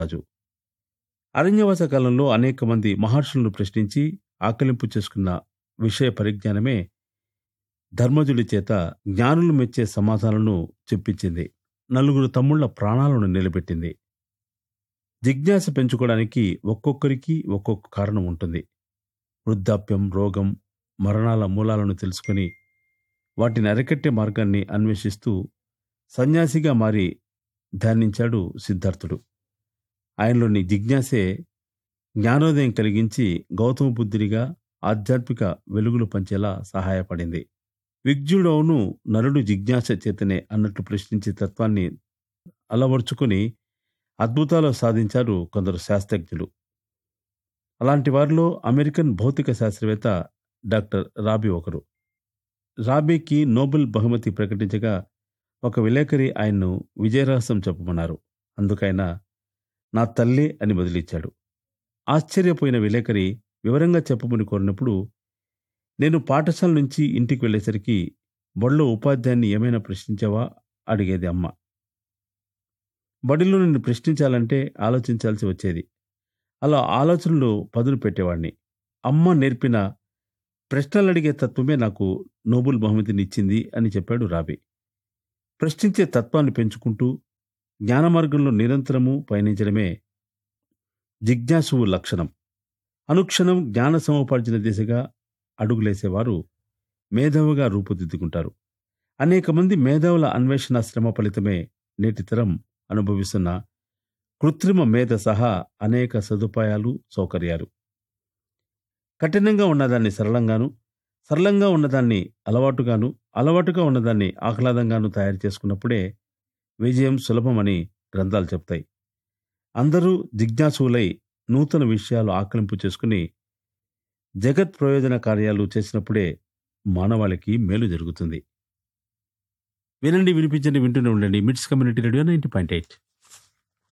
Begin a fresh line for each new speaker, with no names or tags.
రాజు అరణ్యవాస కాలంలో అనేక మంది మహర్షులను ప్రశ్నించి ఆకలింపు చేసుకున్న విషయ పరిజ్ఞానమే ధర్మజుడి చేత జ్ఞానులు మెచ్చే సమాధానాలను చెప్పించింది నలుగురు తమ్ముళ్ల ప్రాణాలను నిలబెట్టింది జిజ్ఞాస పెంచుకోవడానికి ఒక్కొక్కరికి ఒక్కొక్క కారణం ఉంటుంది వృద్ధాప్యం రోగం మరణాల మూలాలను తెలుసుకుని వాటిని అరికట్టే మార్గాన్ని అన్వేషిస్తూ సన్యాసిగా మారి ధ్యానించాడు సిద్ధార్థుడు ఆయనలోని జిజ్ఞాసే జ్ఞానోదయం కలిగించి గౌతమ బుద్ధుడిగా ఆధ్యాత్మిక వెలుగులు పంచేలా సహాయపడింది విగ్జుడవును నరుడు జిజ్ఞాస చేతనే అన్నట్లు ప్రశ్నించే తత్వాన్ని అలవర్చుకుని అద్భుతాలు సాధించారు కొందరు శాస్త్రజ్ఞులు అలాంటి వారిలో అమెరికన్ భౌతిక శాస్త్రవేత్త డాక్టర్ రాబీ ఒకరు రాబీకి నోబెల్ బహుమతి ప్రకటించగా ఒక విలేకరి ఆయన్ను విజయరహస్యం చెప్పమన్నారు అందుకైన నా తల్లి అని బదిలిచ్చాడు ఆశ్చర్యపోయిన విలేకరి వివరంగా చెప్పమని కోరినప్పుడు నేను పాఠశాల నుంచి ఇంటికి వెళ్ళేసరికి బడిలో ఉపాధ్యాయున్ని ఏమైనా ప్రశ్నించావా అడిగేది అమ్మ బడిలో నిన్ను ప్రశ్నించాలంటే ఆలోచించాల్సి వచ్చేది అలా ఆలోచనలు పదును పెట్టేవాణ్ణి అమ్మ నేర్పిన ప్రశ్నలు అడిగే తత్వమే నాకు నోబెల్ బహుమతిని ఇచ్చింది అని చెప్పాడు రాబీ ప్రశ్నించే తత్వాన్ని పెంచుకుంటూ జ్ఞాన మార్గంలో నిరంతరము పయనించడమే జిజ్ఞాసువు లక్షణం అనుక్షణం జ్ఞాన సముపార్జన దిశగా అడుగులేసేవారు మేధావుగా రూపుదిద్దుకుంటారు అనేక మంది మేధావుల అన్వేషణ శ్రమ ఫలితమే నేటి తరం అనుభవిస్తున్న కృత్రిమ మేధ సహా అనేక సదుపాయాలు సౌకర్యాలు కఠినంగా ఉన్నదాన్ని సరళంగాను సరళంగా ఉన్నదాన్ని అలవాటుగాను అలవాటుగా ఉన్నదాన్ని ఆహ్లాదంగాను తయారు చేసుకున్నప్పుడే విజయం సులభమని గ్రంథాలు చెప్తాయి అందరూ జిజ్ఞాసులై నూతన విషయాలు ఆకలింపు చేసుకుని జగత్ ప్రయోజన కార్యాలు చేసినప్పుడే మానవాళికి మేలు జరుగుతుంది వినండి వినిపించండి వింటూనే ఉండండి MITS community radio ninety point eight